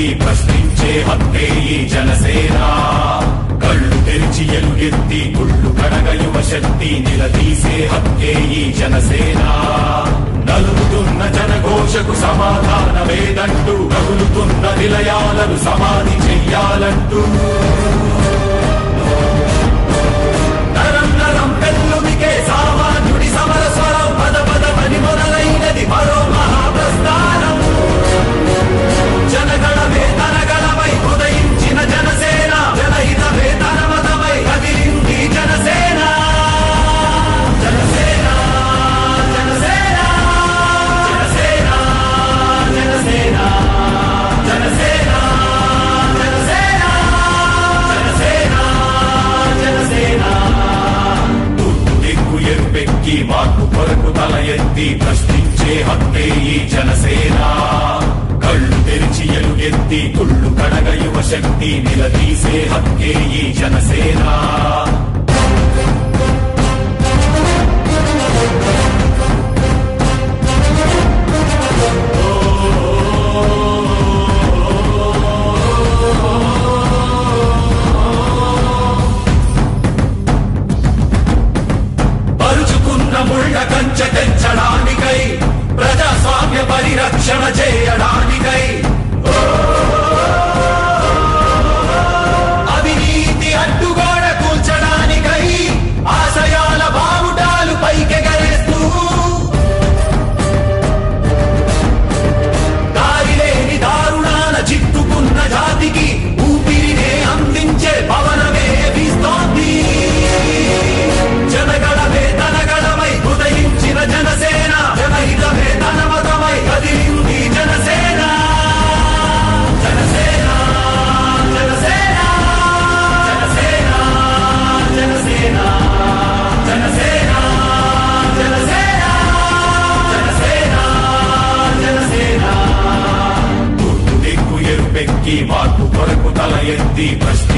ఎత్తి ప్రశ్నించే హక్కే ఈ జనసేన కళ్ళు తెరిచి ఎలుగెత్తి గుళ్ళు కడగ యువ శక్తి నిలదీసే హక్కే ఈ జనసేన నలుగుతున్న జనఘోషకు సమాధానమేదంటూ కగులుతున్న నిలయాలను సమాధి చెయ్యాలంటూ నరం నరం పెళ్ళుమికే సామాన్యుడి సమర స్వరం పద పదమని మొదలైనది మరో మహాప్రస్థానం జనగణ వేతనగణమై ఉదయించిన జనసేన జనహిత వేతనమతమై కదిలింది జనసేన జనసేన జనసేన జనసేన జనసేన జనసేన జనసేన జనసేన జనసేన తూర్పు దిక్కు ఎరుపెక్కి మార్పు కొరకు తల ఎత్తి ప్రశ్నించే హక్కే ఈ జనసేన కళ్ళు తెరిచి ఎలుగెత్తి కుళ్ళు కడగ యువ శక్తి నిలదీసే హక్కే ఈ జనసేన పరుచుకున్న ముళ్ళ కంచె తెంచడానికై ప్రజాస్వామ్య పరిరక్షణ చేయడానికై అవినీతి అడ్డుగోడ కూల్చడానికై ఆశయాల బావుటాలు పైకెగరేస్తూ దారిలేని దారుణాల చిక్కుకున్న జాతికి ఊపిరినే అందించే పవనమే వీస్తోంది జనగణ వేతనగణమై ఉదయించిన జనసేన జనహిత వేతనమతమై కదిలింది జనసేన జనసేన జనసేన జనసేన జనసేన జనసేన జనసేన జనసేన జనసేన తూర్పు దిక్కు ఎరుపెక్కి మార్పు కొరకు తల ఎత్తి ప్రశ్న